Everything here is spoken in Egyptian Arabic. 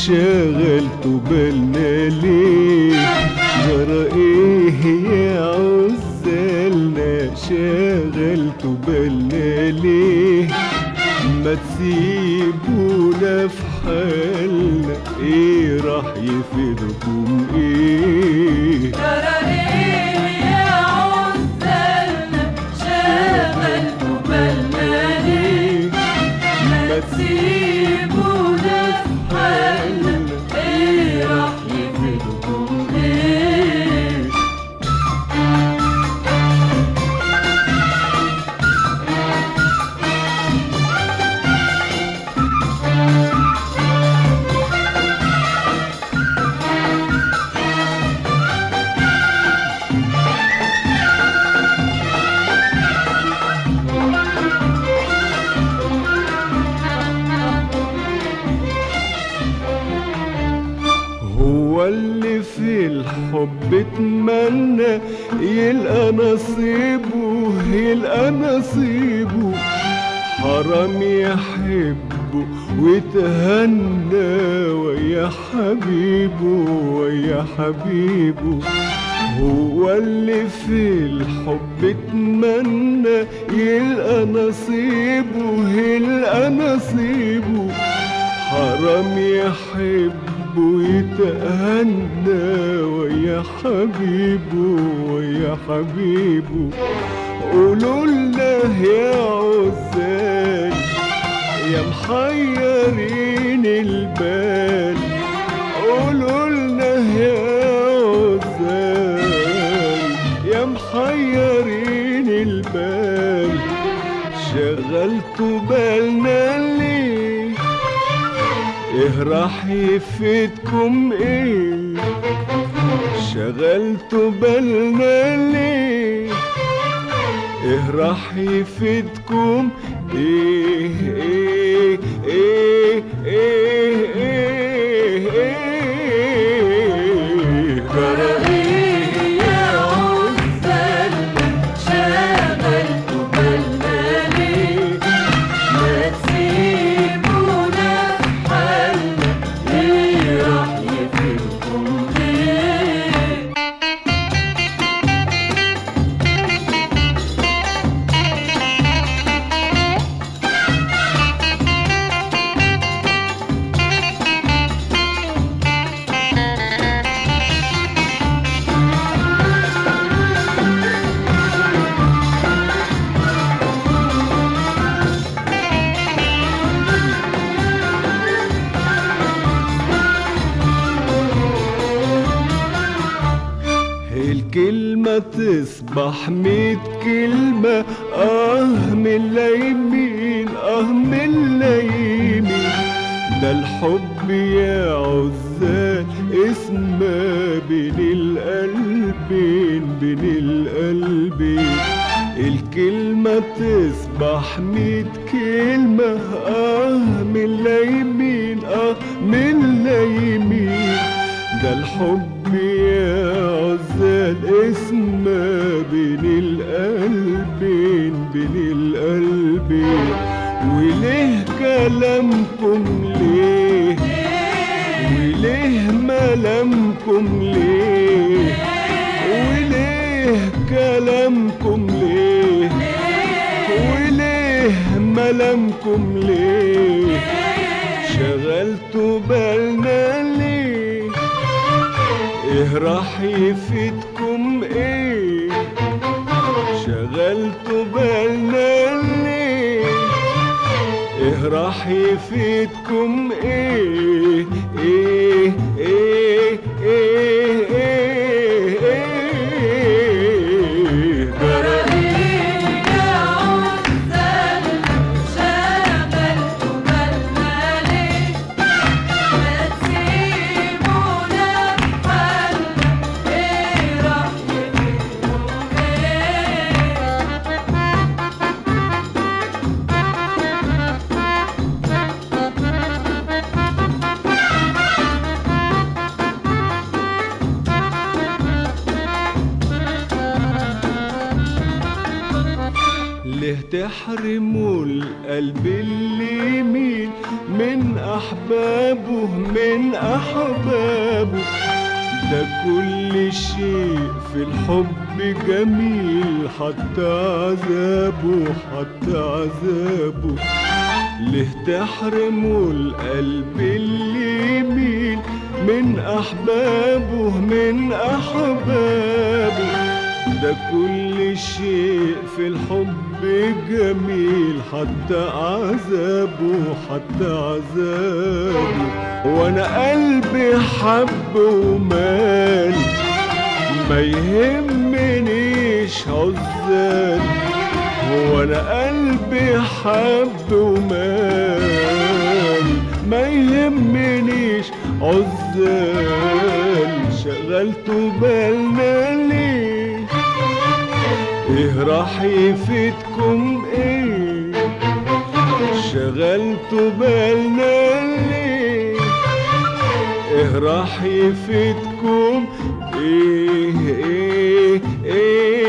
شغلتوا بالنا ليه جرى ايه يا عزالنا شغلتوا بالنا ليه ما تسيبونا في حالنا ايه راح يفيدكم ايه ترى ايه يا عزالنا شغلتوا بالنا ليه ما تسيبونا في حالنا ايه راح يفيدكم ايه هو اللي في الحب اتمنى يلقى نصيبه يلقى نصيبه حرام يحبه ويتهنى ويا حبيبه ويا حبيبه هو اللي في الحب اتمنى يلقى نصيبه يلقى نصيبه حرام يحب ويتهنى ويا حبيبه ويا حبيبه قولوا لنا يا عزال يا محيرين البال قولوا لنا يا عزال يا محيرين البال شغلتوا بالنا ليه ايه راح يفيدكم ايه شغلتوا بالنا ليه ايه راح يفيدكم ايه ايه ايه ايه ايه ايه جرى ايه يا عزالنا شغلتوا بالنا ليه ما تسيبونا في حالنا ايه راح يفيدكم ايه الكلمة تصبح ميت كلمة اه من اليمين اه من اليمين ده الحب يا عزال اسمه بين القلبين بين القلبين الكلمة تصبح ميت كلمة اه من اليمين اه من اليمين ده الحب يا عزال اسمه بين القلبين بين القلبين وليه كلامكم ليه وليه ملامكم ليه وليه كلامكم ليه وليه ملامكم ليه شغلتوا بالنا ليه ايه راح يفيدكم ايه شغلتوا بالنا ليه ايه راح يفيدكم ايه ايه ايه ايه ايه ايه ترى ايه يا عزالنا شغلتوا بالنا ليه ما تسيبونا في حالنا ايه راح يفيدكم ايه ليه تحرموا القلب اللي يميل من أحبابه من أحبابه ده كل شيء في الحب جميل حتى عذابه حتى عذابه ليه تحرموا القلب اللي يميل من أحبابه من أحبابه ده كل شيء في الحب جميل حتى عذابه حتى عذابه وانا قلبي حب ومال ما يهمنيش عزال هو انا قلبي حب ومال ما يهمنيش عزال شغلتوا بالنا ليه ايه راح يفيدكم ايه شغلتوا بالنا ليه ايه راح يفيدكم ايه ايه ايه